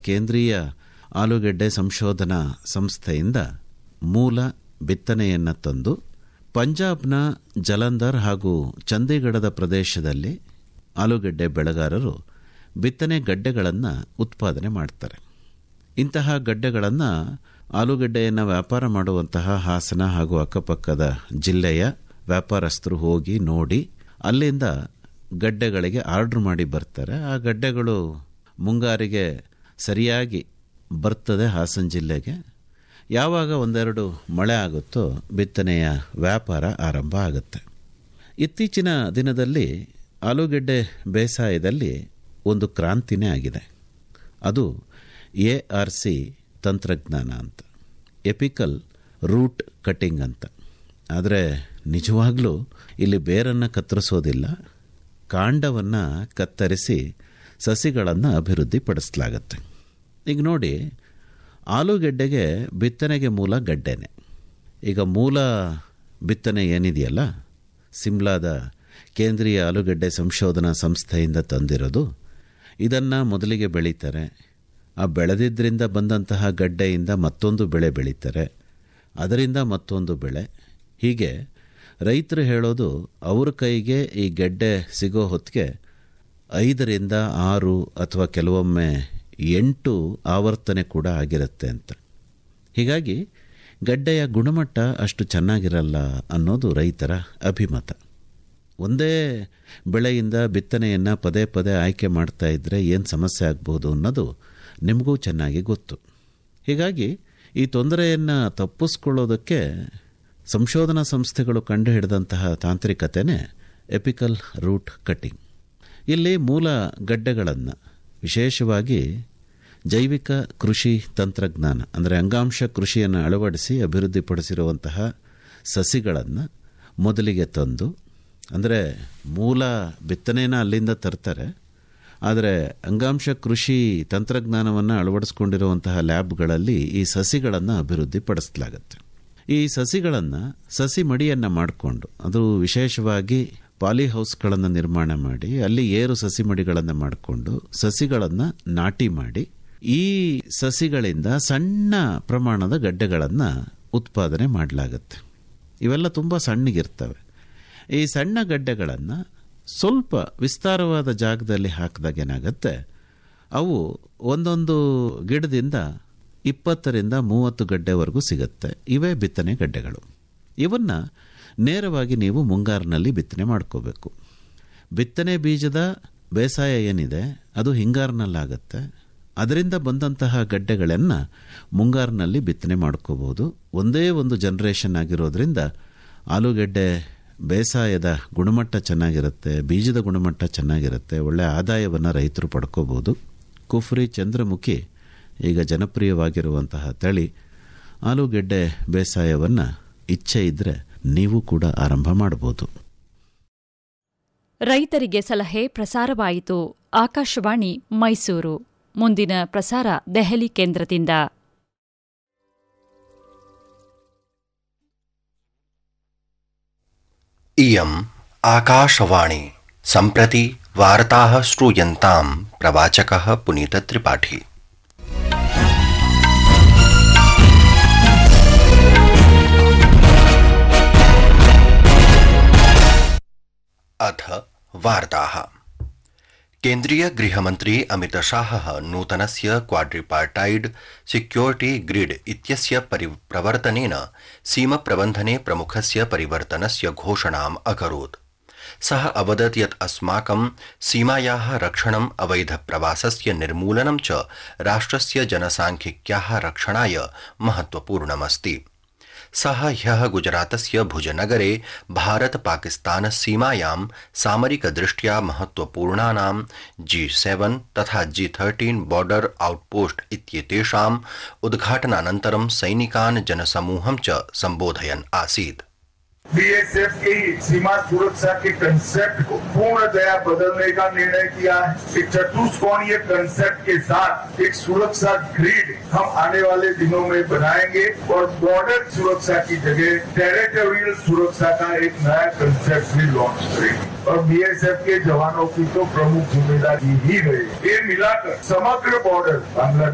ಕೇಂದ್ರೀಯ ಆಲೂಗೆಡ್ಡೆ ಸಂಶೋಧನಾ ಸಂಸ್ಥೆಯಿಂದ ಮೂಲ ಬಿತ್ತನೆಯನ್ನು ತಂದು ಪಂಜಾಬ್ನ ಜಲಂಧರ್ ಹಾಗೂ ಚಂಡೀಗಢದ ಪ್ರದೇಶದಲ್ಲಿ ಆಲೂಗೆಡ್ಡೆ ಬೆಳೆಗಾರರು ಬಿತ್ತನೆ ಗಡ್ಡೆಗಳನ್ನು ಉತ್ಪಾದನೆ ಮಾಡ್ತಾರೆ ಇಂತಹ ಗಡ್ಡೆಗಳನ್ನು ಆಲೂಗಡ್ಡೆಯನ್ನು ವ್ಯಾಪಾರ ಮಾಡುವಂತಹ ಹಾಸನ ಹಾಗೂ ಅಕ್ಕಪಕ್ಕದ ಜಿಲ್ಲೆಯ ವ್ಯಾಪಾರಸ್ಥರು ಹೋಗಿ ನೋಡಿ ಅಲ್ಲಿಂದ ಗಡ್ಡೆಗಳಿಗೆ ಆರ್ಡ್ರ್ ಮಾಡಿ ಬರ್ತಾರೆ ಆ ಗಡ್ಡೆಗಳು ಮುಂಗಾರಿಗೆ ಸರಿಯಾಗಿ ಬರ್ತದೆ ಹಾಸನ ಜಿಲ್ಲೆಗೆ ಯಾವಾಗ ಒಂದೆರಡು ಮಳೆ ಆಗುತ್ತೋ ಬಿತ್ತನೆಯ ವ್ಯಾಪಾರ ಆರಂಭ ಆಗುತ್ತೆ ಇತ್ತೀಚಿನ ದಿನದಲ್ಲಿ ಆಲೂಗೆಡ್ಡೆ ಬೇಸಾಯದಲ್ಲಿ ಒಂದು ಕ್ರಾಂತಿನೇ ಆಗಿದೆ ಅದು ಎ ಆರ್ ಸಿ ತಂತ್ರಜ್ಞಾನ ಅಂತ ಎಪಿಕಲ್ ರೂಟ್ ಕಟಿಂಗ್ ಅಂತ ಆದರೆ ನಿಜವಾಗ್ಲೂ ಇಲ್ಲಿ ಬೇರನ್ನು ಕತ್ತರಿಸೋದಿಲ್ಲ ಕಾಂಡವನ್ನು ಕತ್ತರಿಸಿ ಸಸಿಗಳನ್ನು ಅಭಿವೃದ್ಧಿಪಡಿಸಲಾಗುತ್ತೆ ಈಗ ನೋಡಿ ಆಲೂಗೆಡ್ಡೆಗೆ ಬಿತ್ತನೆಗೆ ಮೂಲ ಗಡ್ಡೆನೆ ಈಗ ಮೂಲ ಬಿತ್ತನೆ ಏನಿದೆಯಲ್ಲ ಸಿಮ್ಲಾದ ಕೇಂದ್ರೀಯ ಆಲೂಗೆಡ್ಡೆ ಸಂಶೋಧನಾ ಸಂಸ್ಥೆಯಿಂದ ತಂದಿರೋದು ಇದನ್ನು ಮೊದಲಿಗೆ ಬೆಳೀತಾರೆ ಆ ಬೆಳೆದಿದ್ದರಿಂದ ಬಂದಂತಹ ಗಡ್ಡೆಯಿಂದ ಮತ್ತೊಂದು ಬೆಳೆ ಬೆಳೀತಾರೆ ಅದರಿಂದ ಮತ್ತೊಂದು ಬೆಳೆ ಹೀಗೆ ರೈತರು ಹೇಳೋದು ಅವ್ರ ಕೈಗೆ ಈ ಗೆಡ್ಡೆ ಸಿಗೋ ಹೊತ್ತಿಗೆ ಐದರಿಂದ ಆರು ಅಥವಾ ಕೆಲವೊಮ್ಮೆ ಎಂಟು ಆವರ್ತನೆ ಕೂಡ ಆಗಿರುತ್ತೆ ಅಂತ ಹೀಗಾಗಿ ಗಡ್ಡೆಯ ಗುಣಮಟ್ಟ ಅಷ್ಟು ಚೆನ್ನಾಗಿರಲ್ಲ ಅನ್ನೋದು ರೈತರ ಅಭಿಮತ ಒಂದೇ ಬೆಳೆಯಿಂದ ಬಿತ್ತನೆಯನ್ನು ಪದೇ ಪದೇ ಆಯ್ಕೆ ಮಾಡ್ತಾ ಇದ್ದರೆ ಏನು ಸಮಸ್ಯೆ ಆಗ್ಬೋದು ಅನ್ನೋದು ನಿಮಗೂ ಚೆನ್ನಾಗಿ ಗೊತ್ತು ಹೀಗಾಗಿ ಈ ತೊಂದರೆಯನ್ನು ತಪ್ಪಿಸ್ಕೊಳ್ಳೋದಕ್ಕೆ ಸಂಶೋಧನಾ ಸಂಸ್ಥೆಗಳು ಕಂಡುಹಿಡಿದಂತಹ ತಾಂತ್ರಿಕತೆಯೇ ಎಪಿಕಲ್ ರೂಟ್ ಕಟ್ಟಿಂಗ್ ಇಲ್ಲಿ ಮೂಲ ಗಡ್ಡೆಗಳನ್ನು ವಿಶೇಷವಾಗಿ ಜೈವಿಕ ಕೃಷಿ ತಂತ್ರಜ್ಞಾನ ಅಂದರೆ ಅಂಗಾಂಶ ಕೃಷಿಯನ್ನು ಅಳವಡಿಸಿ ಅಭಿವೃದ್ಧಿಪಡಿಸಿರುವಂತಹ ಸಸಿಗಳನ್ನು ಮೊದಲಿಗೆ ತಂದು ಅಂದರೆ ಮೂಲ ಬಿತ್ತನೆನ ಅಲ್ಲಿಂದ ತರ್ತಾರೆ ಆದರೆ ಅಂಗಾಂಶ ಕೃಷಿ ತಂತ್ರಜ್ಞಾನವನ್ನು ಅಳವಡಿಸ್ಕೊಂಡಿರುವಂತಹ ಲ್ಯಾಬ್ಗಳಲ್ಲಿ ಈ ಸಸಿಗಳನ್ನು ಅಭಿವೃದ್ಧಿಪಡಿಸಲಾಗುತ್ತೆ ಈ ಸಸಿಗಳನ್ನು ಸಸಿ ಮಡಿಯನ್ನು ಮಾಡಿಕೊಂಡು ಅದು ವಿಶೇಷವಾಗಿ ಪಾಲಿ ಹೌಸ್ಗಳನ್ನು ನಿರ್ಮಾಣ ಮಾಡಿ ಅಲ್ಲಿ ಏರು ಸಸಿ ಮಡಿಗಳನ್ನು ಮಾಡಿಕೊಂಡು ಸಸಿಗಳನ್ನು ನಾಟಿ ಮಾಡಿ ಈ ಸಸಿಗಳಿಂದ ಸಣ್ಣ ಪ್ರಮಾಣದ ಗಡ್ಡೆಗಳನ್ನು ಉತ್ಪಾದನೆ ಮಾಡಲಾಗುತ್ತೆ ಇವೆಲ್ಲ ತುಂಬ ಸಣ್ಣಗಿರ್ತವೆ ಈ ಸಣ್ಣ ಗಡ್ಡೆಗಳನ್ನು ಸ್ವಲ್ಪ ವಿಸ್ತಾರವಾದ ಜಾಗದಲ್ಲಿ ಹಾಕಿದಾಗ ಏನಾಗುತ್ತೆ ಅವು ಒಂದೊಂದು ಗಿಡದಿಂದ ಇಪ್ಪತ್ತರಿಂದ ಮೂವತ್ತು ಗಡ್ಡೆವರೆಗೂ ಸಿಗುತ್ತೆ ಇವೇ ಬಿತ್ತನೆ ಗಡ್ಡೆಗಳು ಇವನ್ನು ನೇರವಾಗಿ ನೀವು ಮುಂಗಾರಿನಲ್ಲಿ ಬಿತ್ತನೆ ಮಾಡ್ಕೋಬೇಕು ಬಿತ್ತನೆ ಬೀಜದ ಬೇಸಾಯ ಏನಿದೆ ಅದು ಹಿಂಗಾರಿನಲ್ಲಾಗತ್ತೆ ಅದರಿಂದ ಬಂದಂತಹ ಗಡ್ಡೆಗಳನ್ನು ಮುಂಗಾರಿನಲ್ಲಿ ಬಿತ್ತನೆ ಮಾಡ್ಕೋಬೋದು ಒಂದೇ ಒಂದು ಜನ್ರೇಷನ್ ಆಗಿರೋದ್ರಿಂದ ಆಲೂಗೆಡ್ಡೆ ಬೇಸಾಯದ ಗುಣಮಟ್ಟ ಚೆನ್ನಾಗಿರುತ್ತೆ ಬೀಜದ ಗುಣಮಟ್ಟ ಚೆನ್ನಾಗಿರುತ್ತೆ ಒಳ್ಳೆಯ ಆದಾಯವನ್ನು ರೈತರು ಪಡ್ಕೋಬೋದು ಕುಫ್ರಿ ಚಂದ್ರಮುಖಿ ಈಗ ಜನಪ್ರಿಯವಾಗಿರುವಂತಹ ತಳಿ ಆಲೂಗೆಡ್ಡೆ ಬೇಸಾಯವನ್ನು ಇಚ್ಛೆ ಇದ್ದರೆ ನೀವು ಕೂಡ ಆರಂಭ ಮಾಡಬಹುದು ರೈತರಿಗೆ ಸಲಹೆ ಪ್ರಸಾರವಾಯಿತು ಆಕಾಶವಾಣಿ ಮೈಸೂರು ಮುಂದಿನ ಪ್ರಸಾರ ದೆಹಲಿ ಕೇಂದ್ರದಿಂದ इयम् आकाशवाणी सम्प्रति वार्ताः श्रूयन्ताम् प्रवाचकः पुनीतत्रिपाठी अथ वार्ताः केन्द्रीय गृहमन्त्री अमितशाहः नूतनस्य क्वाड्रिपार्टाइड सिक्योरिटी ग्रिड इत्यस्य परिप्रवर्तनेन सीमप्रबन्धने प्रमुखस्य परिवर्तनस्य घोषणाम् अकरोत् सः अवदत् यत् अस्माकं सीमायाः रक्षणम् अवैधप्रवासस्य निर्मूलनं च राष्ट्रस्य जनसांख्यिक्याः रक्षणाय महत्वपूर्णमस्ति सः ह्यः गुजरातस्य भुजनगरे भारत पाकिस्तान सीमायां सामरिकदृष्ट्या महत्वपूर्णानां जी सेवन तथा जी थर्टीन बॉर्डर आउटपोस्ट इत्येतेषाम् उद्घाटनानन्तरं सैनिकान् जनसमूहं च सम्बोधयन् आसीत् बीएसएफ की सीमा सुरक्षा के कंसेप्ट को पूर्णतया बदलने का निर्णय किया है एक चतुष्कोणीय कंसेप्ट के साथ एक सुरक्षा ग्रिड हम आने वाले दिनों में बनाएंगे और बॉर्डर सुरक्षा की जगह टेरिटोरियल सुरक्षा का एक नया कंसेप्ट भी लॉन्च करेंगे और बीएसएफ के जवानों की तो प्रमुख जिम्मेदारी ही रही ये मिलाकर समग्र बॉर्डर बांग्लादेश